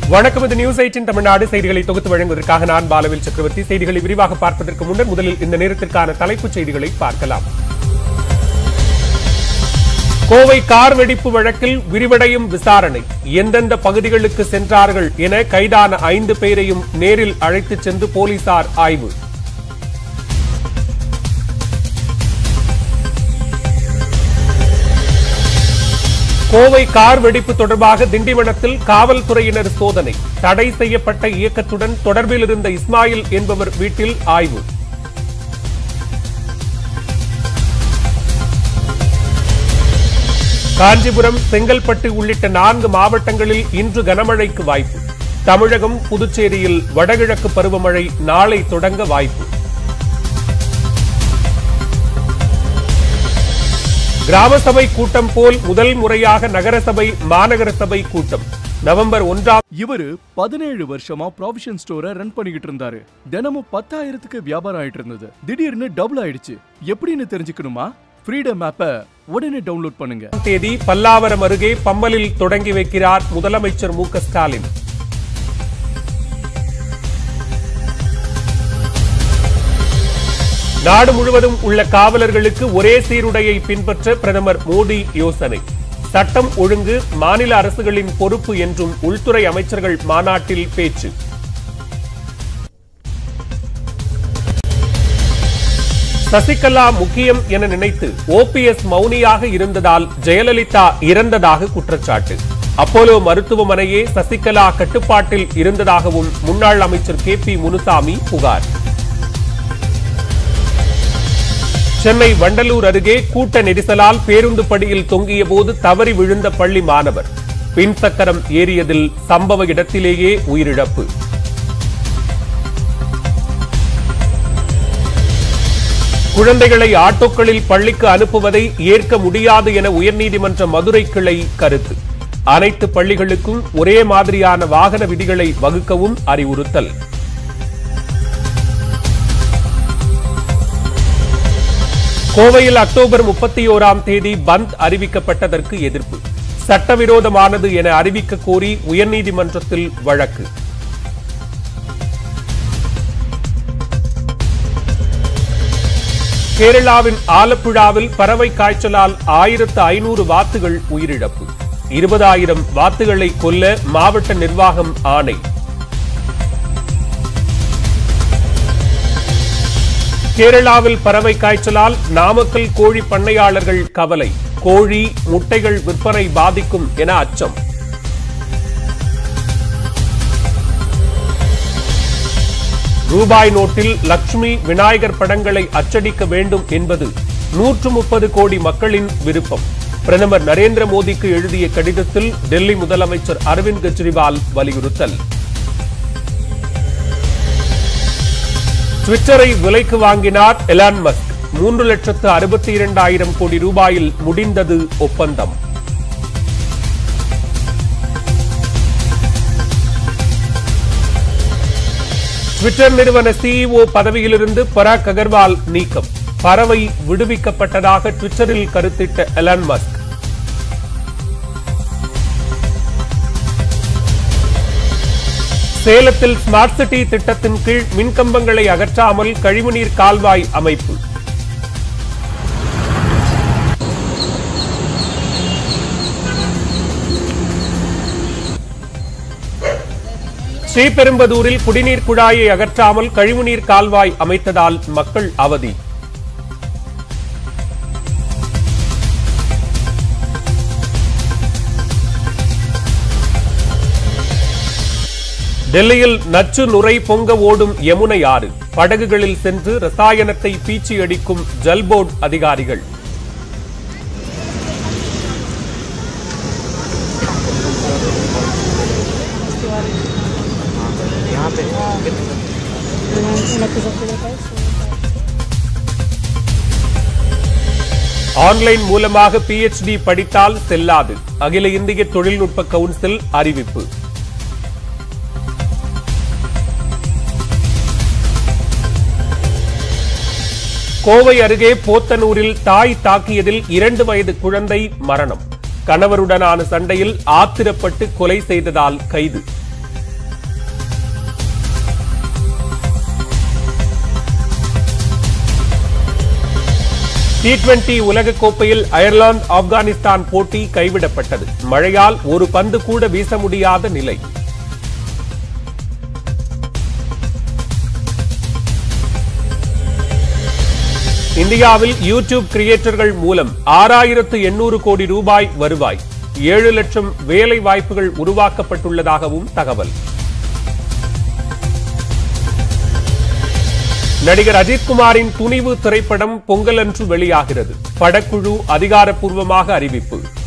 வணக்கம் இது news eighteen Tamil Nadu செய்திகளை தொகுத்து வழங்குவதற்காக நான் பாலவில் சக்கரவர்த்தி செய்திகளை விரிவாக பார்ப்பதற்கு முன்னர் முதலில் இந்த நேரத்திற்கான தலைப்புச் செய்திகளை பார்க்கலாம் கோவை கார் வெடிப்பு வழக்கில் விரிவடையும் விசாரணை எந்தெந்த பகுதிகளுக்கு சென்றார்கள் என கைதான ஐந்து பேரையும் நேரில் அழைத்துச் சென்று போலீசார் ஆய்வு கோவை கார் வெடிப்பு தொடர்பாக திண்டிவனத்தில் காவல்துறையினர் சோதனை தடை செய்யப்பட்ட இயக்கத்துடன் தொடர்பில் இருந்த இஸ்மாயில் என்பவர் வீட்டில் ஆய்வு காஞ்சிபுரம் செங்கல்பட்டு உள்ளிட்ட நான்கு மாவட்டங்களில் இன்று கனமழைக்கு வாய்ப்பு தமிழகம் புதுச்சேரியில் வடகிழக்கு பருவமழை நாளை தொடங்க வாய்ப்பு கிராம சபை கூட்டம் போல் முதல் முறையாக நகரசபை மாநகர சபை கூட்டம் நவம்பர் ஒன்றாம் இவரு பதினேழு வருஷமா ப்ராவிஷன் ஸ்டோரை ரன் பண்ணிக்கிட்டு இருந்தாரு தினமும் பத்தாயிரத்துக்கு வியாபாரம் ஆயிட்டு இருந்தது திடீர்னு டபுள் ஆயிடுச்சு எப்படின்னு தெரிஞ்சுக்கணுமா ஃப்ரீடம் ஆப்பை உடனே டவுன்லோட் பண்ணுங்க தேதி பல்லாவரம் அருகே பம்மலில் தொடங்கி வைக்கிறார் முதலமைச்சர் மு க ஸ்டாலின் நாடு முழுவதும் உள்ள காவலர்களுக்கு ஒரே சீருடையை பின்பற்ற பிரதமர் மோடி யோசனை சட்டம் ஒழுங்கு மாநில அரசுகளின் பொறுப்பு என்றும் உள்துறை அமைச்சர்கள் மாநாட்டில் பேச்சு சசிகலா முக்கியம் என நினைத்து ஓபிஎஸ் மௌனியாக இருந்ததால் ஜெயலலிதா இறந்ததாக குற்றச்சாட்டு அப்போலோ மருத்துவமனையே சசிகலா கட்டுப்பாட்டில் இருந்ததாகவும் முன்னாள் அமைச்சர் கே பி முனுசாமி புகார் சென்னை வண்டலூர் அருகே கூட்ட நெரிசலால் பேருந்து படியில் தொங்கிய போது தவறி விழுந்த பள்ளி மாணவர் பின்சக்கரம் ஏறியதில் சம்பவ இடத்திலேயே உயிரிழப்பு குழந்தைகளை ஆட்டோக்களில் பள்ளிக்கு அனுப்புவதை ஏற்க முடியாது என உயர்நீதிமன்ற மதுரை கிளை கருத்து அனைத்து பள்ளிகளுக்கும் ஒரே மாதிரியான வாகன விதிகளை வகுக்கவும் அறிவுறுத்தல் கோவையில் அக்டோபர் முப்பத்தி ஓராம் தேதி பந்த் அறிவிக்கப்பட்டதற்கு எதிர்ப்பு சட்டவிரோதமானது என அறிவிக்க கோரி உயர்நீதிமன்றத்தில் வழக்கு கேரளாவின் ஆலப்புழாவில் பறவை காய்ச்சலால் ஆயிரத்து ஐநூறு வாத்துகள் உயிரிழப்பு இருபதாயிரம் வாத்துகளை கொல்ல மாவட்ட நிர்வாகம் ஆணை கேரளாவில் பறவை காய்ச்சலால் நாமக்கல் கோழி பண்ணையாளர்கள் கவலை கோழி முட்டைகள் விற்பனை பாதிக்கும் என அச்சம் ரூபாய் நோட்டில் லட்சுமி விநாயகர் படங்களை அச்சடிக்க வேண்டும் என்பது நூற்று முப்பது கோடி மக்களின் விருப்பம் பிரதமர் நரேந்திர மோடிக்கு எழுதிய கடிதத்தில் டெல்லி முதலமைச்சர் அரவிந்த் கெஜ்ரிவால் வலியுறுத்தல் ட்விட்டரை விலைக்கு வாங்கினார் எலான் மஸ்க் மூன்று லட்சத்து அறுபத்தி இரண்டாயிரம் கோடி ரூபாயில் முடிந்தது ஒப்பந்தம் ட்விட்டர் நிறுவன சிஇஓ பதவியிலிருந்து பராக் அகர்வால் நீக்கம் பறவை விடுவிக்கப்பட்டதாக ட்விட்டரில் கருத்திட்ட எலான் மஸ்க் சேலத்தில் ஸ்மார்ட் சிட்டி திட்டத்தின் கீழ் மின்கம்பங்களை அகற்றாமல் கழிவுநீர் கால்வாய் அமைப்பு ஸ்ரீபெரும்பதூரில் குடிநீர் குழாயை அகற்றாமல் கழிவுநீர் கால்வாய் அமைத்ததால் மக்கள் அவதி டெல்லியில் நச்சு நுரை பொங்க ஓடும் யமுனை ஆறு படகுகளில் சென்று ரசாயனத்தை பீச்சி அடிக்கும் ஜல்போர்ட் அதிகாரிகள் ஆன்லைன் மூலமாக பிஎச்டி படித்தால் செல்லாது அகில இந்திய தொழில்நுட்ப கவுன்சில் அறிவிப்பு கோவை அருகே போத்தனூரில் தாய் தாக்கியதில் இரண்டு வயது குழந்தை மரணம் கணவருடனான சண்டையில் ஆத்திரப்பட்டு கொலை செய்ததால் கைது டி டுவெண்டி உலகக்கோப்பையில் அயர்லாந்து ஆப்கானிஸ்தான் போட்டி கைவிடப்பட்டது மழையால் ஒரு பந்து கூட வீச முடியாத நிலை இந்தியாவில் யூடியூப் கிரியேட்டர்கள் மூலம் ஆறாயிரத்து எண்ணூறு கோடி ரூபாய் வருவாய் ஏழு லட்சம் வேலை வாய்ப்புகள் உருவாக்கப்பட்டுள்ளதாகவும் தகவல் நடிகர் அஜித்குமாரின் துணிவு திரைப்படம் பொங்கலன்று வெளியாகிறது படக்குழு அதிகாரப்பூர்வமாக அறிவிப்பு